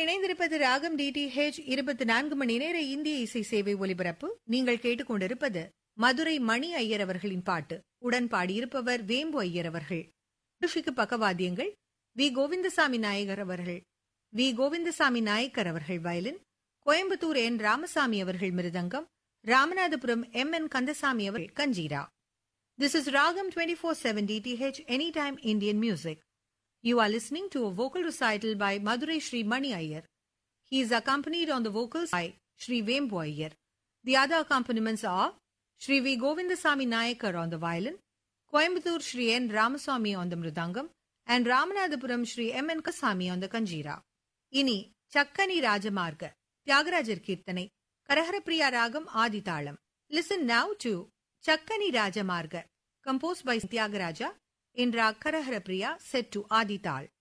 இணைந்திருப்பது ராகம் டிடிஹெச் இருபத்தி நான்கு மணி நேர இந்திய இசை சேவை ஒலிபரப்பு நீங்கள் கேட்டுக்கொண்டிருப்பது மதுரை மணி ஐயர் அவர்களின் பாட்டு உடன் பாடியிருப்பவர் வேம்பு ஐயர் அவர்கள் நிகழ்ச்சிக்கு பக்கவாத்தியங்கள் வி கோவிந்தசாமி நாயகர் அவர்கள் வி கோவிந்தசாமி நாயக்கர் அவர்கள் வயலின் கோயம்புத்தூர் என் ராமசாமி அவர்கள் மிருதங்கம் ராமநாதபுரம் எம் என் கந்தசாமி அவர்கள் kanjira this is Raagam twenty four seven DTH any time Indian music You are listening to a vocal recital by Madurai Sri Mani Iyer. He is accompanied on the vocals by Sri Vembu Iyer. The other accompaniments are Sri V. Govindasamy Nayakar on the violin, Coimbatore Sri N. Ramaswamy on the mridangam, and Ramanathapuram Sri M. N. Kasami on the kanjira. இனி சக்கனி ராஜமார்க தியாகராஜர் கீர்த்தனை Kharaharapriya ragam Aditalam listen now to Chakkani Rajamarga compose by Thyagaraja in Rag Karahara Priya set to Adi Tal.